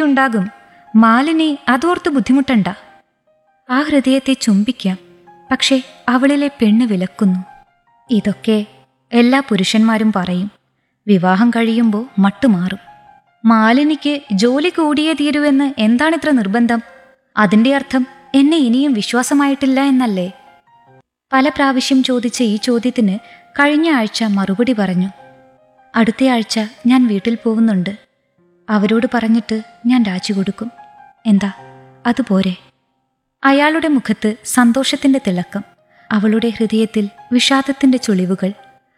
പെണ്ണുണ്ടാകും മാലിനി അതോർത്ത് ബുദ്ധിമുട്ടണ്ട ആ ഹൃദയത്തെ ചുംബിക്കാം പക്ഷേ അവളിലെ പെണ്ണ് വിലക്കുന്നു ഇതൊക്കെ എല്ലാ പുരുഷന്മാരും പറയും വിവാഹം കഴിയുമ്പോൾ മട്ടുമാറും മാലിനിക്ക് ജോലി കൂടിയേ തീരുവെന്ന് എന്താണിത്ര നിർബന്ധം അതിന്റെ അർത്ഥം എന്നെ ഇനിയും വിശ്വാസമായിട്ടില്ല എന്നല്ലേ പല പ്രാവശ്യം ചോദിച്ച ഈ ചോദ്യത്തിന് കഴിഞ്ഞ ആഴ്ച മറുപടി പറഞ്ഞു അടുത്തയാഴ്ച ഞാൻ വീട്ടിൽ പോകുന്നുണ്ട് അവരോട് പറഞ്ഞിട്ട് ഞാൻ രാജി കൊടുക്കും എന്താ അതുപോരെ അയാളുടെ മുഖത്ത് സന്തോഷത്തിന്റെ തിളക്കം അവളുടെ ഹൃദയത്തിൽ വിഷാദത്തിന്റെ ചുളിവുകൾ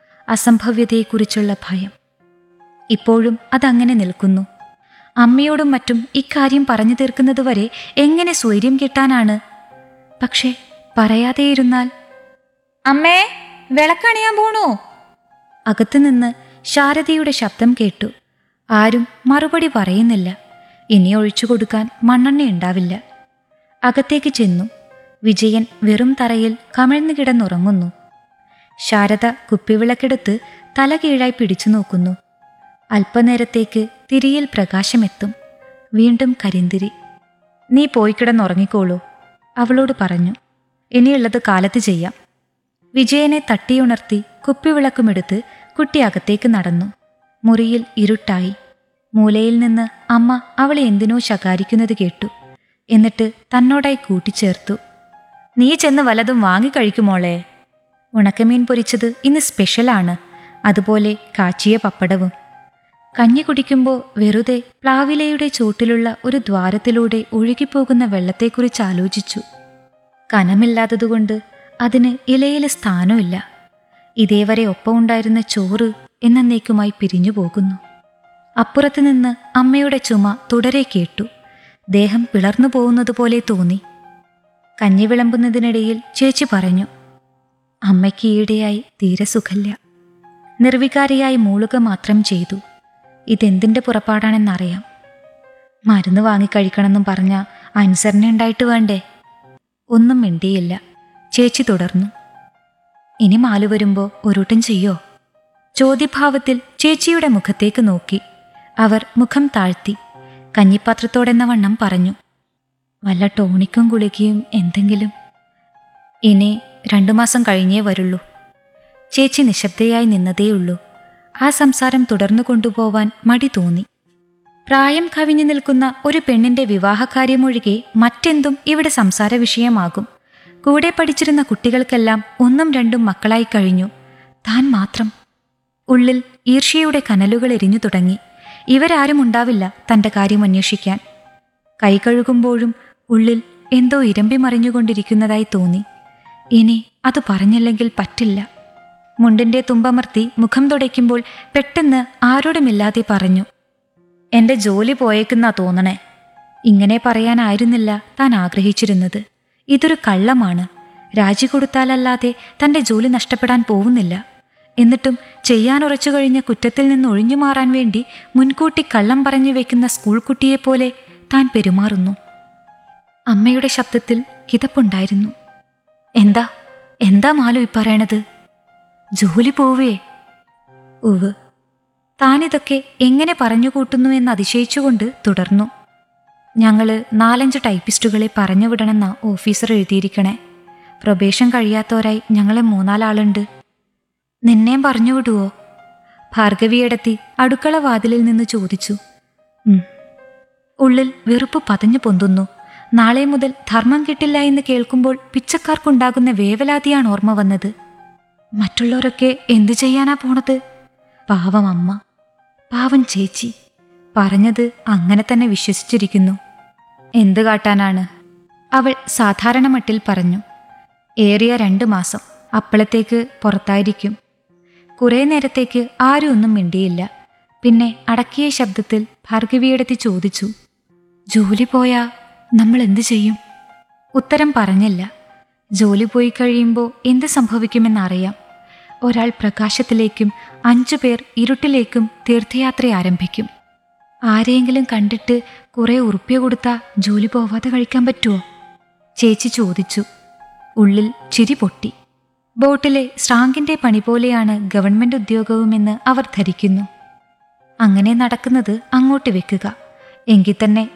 അസംഭവ്യതയെക്കുറിച്ചുള്ള ഭയം ഇപ്പോഴും അതങ്ങനെ നിൽക്കുന്നു അമ്മയോടും മറ്റും ഇക്കാര്യം പറഞ്ഞു തീർക്കുന്നതുവരെ എങ്ങനെ സ്വൈര്യം കിട്ടാനാണ് പക്ഷേ പറയാതെയിരുന്നാൽ അമ്മേ വിളക്കണിയാൻ പോണോ അകത്തുനിന്ന് ശാരദയുടെ ശബ്ദം കേട്ടു ആരും മറുപടി പറയുന്നില്ല ഇനി ഒഴിച്ചു കൊടുക്കാൻ മണ്ണെണ്ണ ഉണ്ടാവില്ല അകത്തേക്ക് ചെന്നു വിജയൻ വെറും തറയിൽ കമിഴ്ന്നു കിടന്നുറങ്ങുന്നു ശാരദ കുപ്പിവിളക്കെടുത്ത് തല കീഴായി പിടിച്ചു നോക്കുന്നു അല്പനേരത്തേക്ക് തിരിയിൽ പ്രകാശമെത്തും വീണ്ടും കരിന്തിരി നീ പോയി കിടന്നുറങ്ങിക്കോളൂ അവളോട് പറഞ്ഞു ഇനിയുള്ളത് കാലത്ത് ചെയ്യാം വിജയനെ തട്ടിയുണർത്തി കുപ്പിവിളക്കുമെടുത്ത് കുട്ടി അകത്തേക്ക് നടന്നു മുറിയിൽ ഇരുട്ടായി മൂലയിൽ നിന്ന് അമ്മ അവളെ എന്തിനോ ശകാരിക്കുന്നത് കേട്ടു എന്നിട്ട് തന്നോടായി കൂട്ടിച്ചേർത്തു നീ ചെന്ന് വല്ലതും വാങ്ങിക്കഴിക്കുമോളെ ഉണക്കമീൻ പൊരിച്ചത് ഇന്ന് സ്പെഷ്യലാണ് അതുപോലെ കാച്ചിയ പപ്പടവും കഞ്ഞി കുടിക്കുമ്പോൾ വെറുതെ പ്ലാവിലയുടെ ചോട്ടിലുള്ള ഒരു ദ്വാരത്തിലൂടെ ഒഴുകിപ്പോകുന്ന വെള്ളത്തെക്കുറിച്ച് ആലോചിച്ചു കനമില്ലാത്തതുകൊണ്ട് അതിന് ഇലയിൽ സ്ഥാനമില്ല ഇതേവരെ ഒപ്പമുണ്ടായിരുന്ന ചോറ് എന്നേക്കുമായി പിരിഞ്ഞു പോകുന്നു അപ്പുറത്തു നിന്ന് അമ്മയുടെ ചുമ തുടരെ കേട്ടു ദേഹം പിളർന്നു പോകുന്നത് പോലെ തോന്നി കഞ്ഞി വിളമ്പുന്നതിനിടയിൽ ചേച്ചി പറഞ്ഞു അമ്മയ്ക്ക് ഈയിടെയായി തീരെ സുഖല്ല നിർവികാരിയായി മൂളുക മാത്രം ചെയ്തു ഇതെന്തിന്റെ പുറപ്പാടാണെന്നറിയാം മരുന്ന് വാങ്ങിക്കഴിക്കണമെന്നും പറഞ്ഞ അനുസരണ ഉണ്ടായിട്ട് വേണ്ടേ ഒന്നും മിണ്ടിയില്ല ചേച്ചി തുടർന്നു ഇനി മാലു വരുമ്പോ ഒരുട്ടം ചെയ്യോ ചോദ്യഭാവത്തിൽ ചേച്ചിയുടെ മുഖത്തേക്ക് നോക്കി അവർ മുഖം താഴ്ത്തി കഞ്ഞിപ്പാത്രത്തോടെന്ന വണ്ണം പറഞ്ഞു വല്ല ടോണിക്കും ഗുളികയും എന്തെങ്കിലും ഇനി രണ്ടു മാസം കഴിഞ്ഞേ വരുള്ളൂ ചേച്ചി നിശബ്ദയായി നിന്നതേയുള്ളൂ ആ സംസാരം തുടർന്നു കൊണ്ടുപോവാൻ മടി തോന്നി പ്രായം കവിഞ്ഞു നിൽക്കുന്ന ഒരു പെണ്ണിന്റെ വിവാഹകാര്യമൊഴികെ മറ്റെന്തും ഇവിടെ സംസാര വിഷയമാകും കൂടെ പഠിച്ചിരുന്ന കുട്ടികൾക്കെല്ലാം ഒന്നും രണ്ടും മക്കളായി കഴിഞ്ഞു താൻ മാത്രം ഉള്ളിൽ ഈർഷ്യയുടെ കനലുകൾ എരിഞ്ഞു തുടങ്ങി ഇവരാരും ഉണ്ടാവില്ല തന്റെ കാര്യം അന്വേഷിക്കാൻ കൈ കഴുകുമ്പോഴും ഉള്ളിൽ എന്തോ ഇരമ്പി മറിഞ്ഞുകൊണ്ടിരിക്കുന്നതായി തോന്നി ഇനി അത് പറഞ്ഞില്ലെങ്കിൽ പറ്റില്ല മുണ്ടിന്റെ തുമ്പമർത്തി മുഖം തുടയ്ക്കുമ്പോൾ പെട്ടെന്ന് ആരോടുമില്ലാതെ പറഞ്ഞു എന്റെ ജോലി പോയേക്കുന്നാ തോന്നണേ ഇങ്ങനെ പറയാനായിരുന്നില്ല താൻ ആഗ്രഹിച്ചിരുന്നത് ഇതൊരു കള്ളമാണ് രാജി കൊടുത്താലല്ലാതെ തന്റെ ജോലി നഷ്ടപ്പെടാൻ പോകുന്നില്ല എന്നിട്ടും ചെയ്യാൻ ഉറച്ചു കഴിഞ്ഞ കുറ്റത്തിൽ നിന്ന് ഒഴിഞ്ഞു മാറാൻ വേണ്ടി മുൻകൂട്ടി കള്ളം പറഞ്ഞു വെക്കുന്ന സ്കൂൾ കുട്ടിയെപ്പോലെ താൻ പെരുമാറുന്നു അമ്മയുടെ ശബ്ദത്തിൽ കിതപ്പുണ്ടായിരുന്നു എന്താ എന്താ മാലു ഈ പറയണത് ജോലി പോവേ ഉവ് താനിതൊക്കെ എങ്ങനെ പറഞ്ഞുകൂട്ടുന്നു എന്ന് അതിശയിച്ചുകൊണ്ട് തുടർന്നു ഞങ്ങള് നാലഞ്ച് ടൈപ്പിസ്റ്റുകളെ പറഞ്ഞു വിടണമെന്ന ഓഫീസർ എഴുതിയിരിക്കണേ പ്രൊബേഷൻ കഴിയാത്തവരായി ഞങ്ങളെ മൂന്നാലാളുണ്ട് നിന്നെയും പറഞ്ഞു വിടുവോ ഭാർഗവിയടത്തി അടുക്കള വാതിലിൽ നിന്ന് ചോദിച്ചു "ഉം." ഉള്ളിൽ വെറുപ്പ് പതഞ്ഞു പൊന്തുന്നു നാളെ മുതൽ ധർമ്മം കിട്ടില്ല എന്ന് കേൾക്കുമ്പോൾ പിച്ചക്കാർക്കുണ്ടാകുന്ന വേവലാതിയാണ് ഓർമ്മ വന്നത് മറ്റുള്ളവരൊക്കെ എന്തു ചെയ്യാനാ പോണത് പാവം അമ്മ പാവം ചേച്ചി പറഞ്ഞത് അങ്ങനെ തന്നെ വിശ്വസിച്ചിരിക്കുന്നു എന്ത് കാട്ടാനാണ് അവൾ സാധാരണ മട്ടിൽ പറഞ്ഞു ഏറിയ രണ്ട് മാസം അപ്പളത്തേക്ക് പുറത്തായിരിക്കും കുറേ നേരത്തേക്ക് ആരും ഒന്നും മിണ്ടിയില്ല പിന്നെ അടക്കിയ ശബ്ദത്തിൽ ഭാർഗവിയെടുത്ത് ചോദിച്ചു ജോലി പോയാ നമ്മൾ എന്തു ചെയ്യും ഉത്തരം പറഞ്ഞില്ല ജോലി പോയി കഴിയുമ്പോൾ എന്ത് സംഭവിക്കുമെന്നറിയാം ഒരാൾ പ്രകാശത്തിലേക്കും അഞ്ചു പേർ ഇരുട്ടിലേക്കും തീർത്ഥയാത്ര ആരംഭിക്കും ആരെയെങ്കിലും കണ്ടിട്ട് കുറെ ഉറുപ്പ്യ കൊടുത്താ ജോലി പോവാതെ കഴിക്കാൻ പറ്റുമോ ചേച്ചി ചോദിച്ചു ഉള്ളിൽ ചിരി പൊട്ടി ബോട്ടിലെ സ്രാങ്കിന്റെ പണി പോലെയാണ് ഗവൺമെന്റ് ഉദ്യോഗവുമെന്ന് അവർ ധരിക്കുന്നു അങ്ങനെ നടക്കുന്നത് അങ്ങോട്ട് വെക്കുക എങ്കിൽ തന്നെ